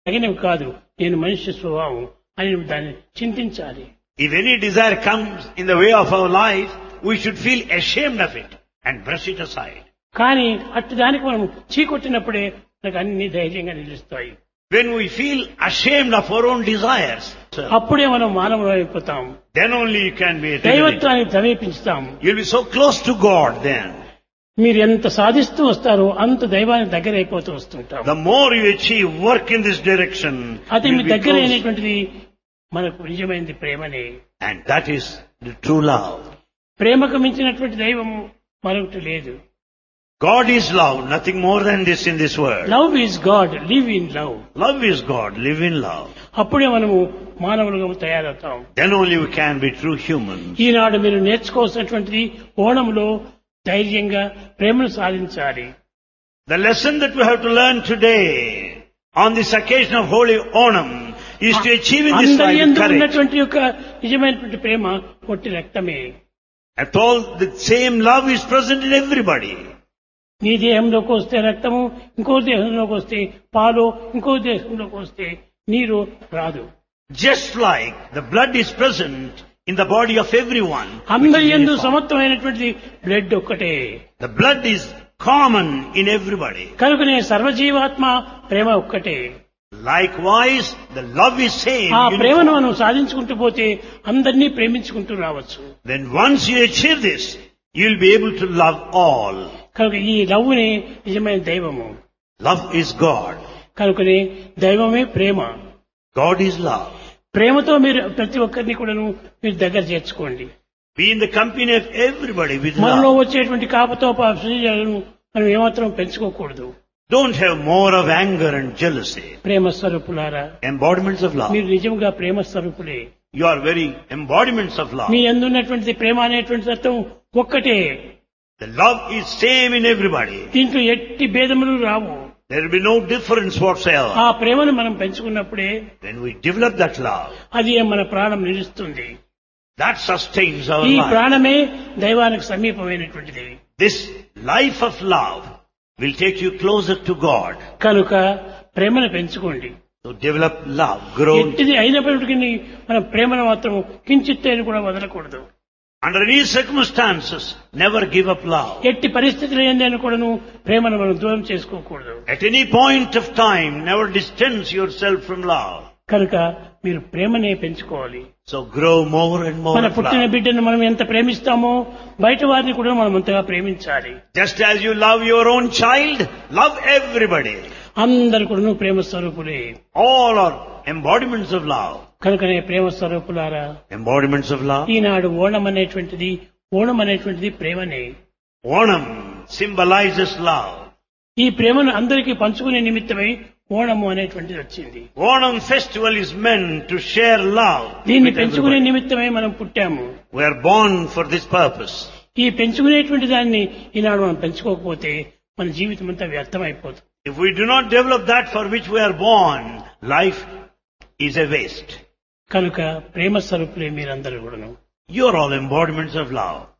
తగినవి కాదు నేను మనిషి స్వభావం అని నువ్వు దాన్ని చింతించాలి If any desire comes in the way of our life, we should feel ashamed of it and brush it aside. కానీ అట్టి దానికి మనం చీకొట్టినప్పుడే మనకు అన్ని ధైర్యంగా నిలుస్తాయి When we feel ashamed of our own desires, అప్పుడే మనం మానవులు అయిపోతాం then only you can be a divinity. దైవత్వానికి సమీపించుతాం You'll be so close to God then. మీరు ఎంత సాధిస్తూ వస్తారో అంత దైవానికి దగ్గర అయిపోతూ వస్తుంటాం The more you achieve work in this direction, అది మీ you'll be దగ్గర close. అయినటువంటిది మనకు నిజమైనది ప్రేమనే and that is the true love. ప్రేమకు మించినటువంటి దైవము మరొకటి లేదు God is love, nothing more than this in this world. Love is God live in love Love is God, live in love. అప్పుడే మనము మానవులుగా తయారవుతాం Then only we can be true humans. ఈనాడు మీరు నేర్చుకోవాల్సినటువంటిది ఓణంలో ధైర్యంగా ప్రేమను సాధించాలి The lesson that we have to learn today on this occasion of Holy Onam is to achieve in this అందరి life యందు courage. ఉన్నటువంటి యొక్క నిజమైనటువంటి ప్రేమ పొట్టి రక్తమే After all, the same love is present in everybody. నీ దేహంలోకి వస్తే రక్తము ఇంకో దేహంలోకి వస్తే పాలు ఇంకో దేహంలోకి వస్తే నీరు రాదు Just like the blood is present in the body of everyone. which అందరి is ఎందు uniform. సమత్వమైనటువంటి బ్లడ్ ఒక్కటే The blood is common in everybody. కనుకనే సర్వజీవాత్మ ప్రేమ ఒక్కటే Likewise, the love is same. ఆ ప్రేమను uniform. మనం సాధించుకుంటూ పోతే అందరినీ ప్రేమించుకుంటూ రావచ్చు Then once you achieve this, you'll be able to love all. కనుక ఈ లవ్వుని నిజమైన దైవము Love is God. కనుకనే దైవమే ప్రేమ God is love. ప్రేమతో మీరు ప్రతి ఒక్కరిని కూడాను మీరు దగ్గర చేర్చుకోండి Be in the company of everybody with మనలో love. వచ్చేటువంటి కాపతోపాలను మనం ఏమాత్రం పెంచుకోకూడదు Don't have more of anger and jealousy. ప్రేమ స్వరూపులారా Embodiments of love. మీరు నిజంగా ప్రేమ స్వరూపులే You are very embodiments of love. మీ అందున్నటువంటి ప్రేమ అనేటువంటి తత్వం ఒక్కటే The love is same in everybody. దీంట్లో ఎట్టి భేదములు రావు There will be no difference whatsoever. ఆ ప్రేమను మనం పెంచుకున్నప్పుడే When we develop that love, అది మన ప్రాణం నిలుస్తుంది that sustains our ఈ life. ప్రాణమే దైవానికి సమీపమైనటువంటిది This life of love will take you closer to God. కనుక ప్రేమను పెంచుకోండి So develop love, grow. ఎట్టిది అయినప్పటికీ మన ప్రేమను మాత్రం కించిత్తేని కూడా వదలకూడదు Under any circumstances, never give up love. ఎట్టి పరిస్థితులు ఏందని కూడాను ప్రేమను మనం దూరం చేసుకోకూడదు At any point of time, never distance yourself from love. కనుక మీరు ప్రేమనే పెంచుకోవాలి So grow more and more మన of పుట్టిన love. బిడ్డను మనం ఎంత ప్రేమిస్తామో బయట వారిని కూడా మనం అంతగా ప్రేమించాలి Just as you love your own child, love everybody. అందరు కూడా ప్రేమ స్వరూపులే All are embodiments of love. కనుకనే ప్రేమ స్వరూపులారా Embodiments of love. ఈనాడు ఓణం అనేటువంటిది ఓణం అనేటువంటిది ప్రేమనే Onam symbolizes love. ఈ ప్రేమను అందరికీ పంచుకునే నిమిత్తమై ఓణము అనేటువంటిది వచ్చింది Onam festival is meant to share love. దీన్ని with పెంచుకునే everybody. నిమిత్తమై మనం పుట్టాము We are born for this purpose. ఈ పెంచుకునేటువంటి దాన్ని ఈనాడు మనం పెంచుకోకపోతే మన జీవితం అంతా వ్యర్థమైపోతుంది If we do not develop that for which we are born, life is a waste. కనుక ప్రేమ స్వరూపులే మీరందరూ కూడాను You are all embodiments of love.